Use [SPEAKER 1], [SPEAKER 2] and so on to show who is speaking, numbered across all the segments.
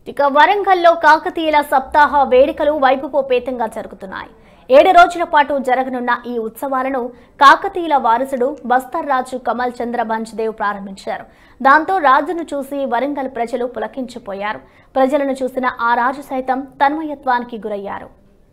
[SPEAKER 1] ఇక వరంగల్లో కాకతీయుల సప్తాహ వేడుకలు వైభవోపేతంగా జరుగుతున్నాయి ఏడు రోజుల పాటు జరగనున్న ఈ ఉత్సవాలను కాకతీయుల వారసుడు బస్తర్ రాజు కమల్ చంద్ర దేవ్ ప్రారంభించారు దాంతో రాజును చూసి వరంగల్ ప్రజలు పులకించిపోయారు ప్రజలను చూసిన ఆ రాజు సైతం తన్మయత్వానికి గురయ్యారు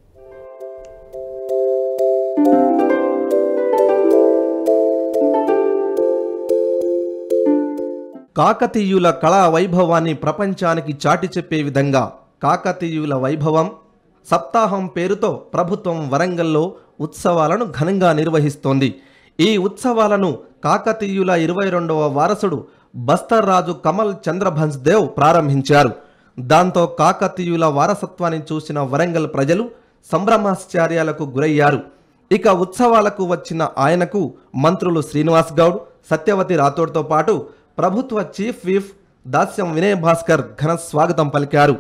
[SPEAKER 2] కాకతీయుల కళా వైభవాన్ని ప్రపంచానికి చాటి చెప్పే విధంగా కాకతీయుల వైభవం సప్తాహం పేరుతో ప్రభుత్వం వరంగల్లో ఉత్సవాలను ఘనంగా నిర్వహిస్తోంది ఈ ఉత్సవాలను కాకతీయుల ఇరవై రెండవ వారసుడు బస్తర్ రాజు కమల్ చంద్రభన్స్ దేవ్ ప్రారంభించారు దాంతో కాకతీయుల వారసత్వాన్ని చూసిన వరంగల్ ప్రజలు సంభ్రమాశ్చర్యాలకు గురయ్యారు ఇక ఉత్సవాలకు వచ్చిన ఆయనకు మంత్రులు శ్రీనివాస్ గౌడ్ సత్యవతి రాథోడ్తో పాటు ప్రభుత్వ చీఫ్ విప్ దాస్యం వినయ్ భాస్కర్ ఘన స్వాగతం పలికారు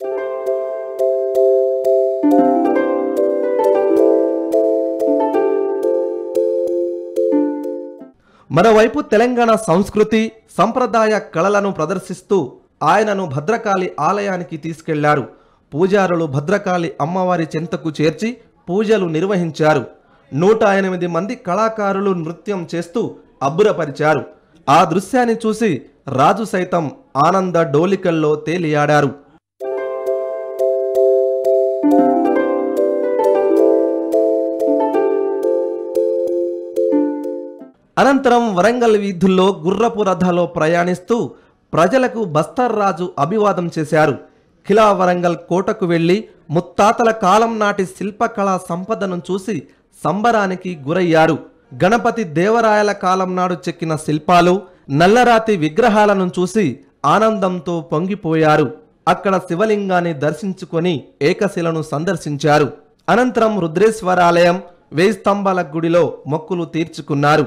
[SPEAKER 2] మరోవైపు తెలంగాణ సంస్కృతి సంప్రదాయ కళలను ప్రదర్శిస్తూ ఆయనను భద్రకాళి ఆలయానికి తీసుకెళ్లారు పూజారులు భద్రకాళి అమ్మవారి చెంతకు చేర్చి పూజలు నిర్వహించారు నూట ఎనిమిది మంది కళాకారులు నృత్యం చేస్తూ అబ్బురపరిచారు ఆ దృశ్యాన్ని చూసి రాజు సైతం ఆనంద డోలికల్లో తేలియాడారు అనంతరం వరంగల్ వీధుల్లో గుర్రపు రథాలో ప్రయాణిస్తూ ప్రజలకు బస్తర్ రాజు అభివాదం చేశారు ఖిలా వరంగల్ కోటకు వెళ్లి ముత్తాతల కాలం నాటి శిల్పకళా సంపదను చూసి సంబరానికి గురయ్యారు గణపతి దేవరాయల కాలం నాడు చెక్కిన శిల్పాలు నల్లరాతి విగ్రహాలను చూసి ఆనందంతో పొంగిపోయారు అక్కడ శివలింగాన్ని దర్శించుకొని ఏకశిలను సందర్శించారు అనంతరం రుద్రేశ్వరాలయం వేయి స్తంభాల గుడిలో మొక్కులు తీర్చుకున్నారు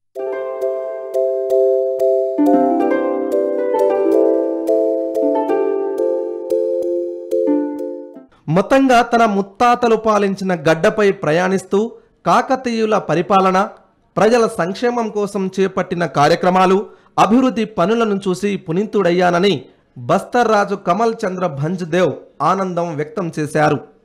[SPEAKER 2] మొత్తంగా తన ముత్తాతలు పాలించిన గడ్డపై ప్రయాణిస్తూ కాకతీయుల పరిపాలన ప్రజల సంక్షేమం కోసం చేపట్టిన కార్యక్రమాలు అభివృద్ధి పనులను చూసి పునీతుడయ్యానని బస్తర్ రాజు కమల్ చంద్ర భంజ్ దేవ్ ఆనందం వ్యక్తం చేశారు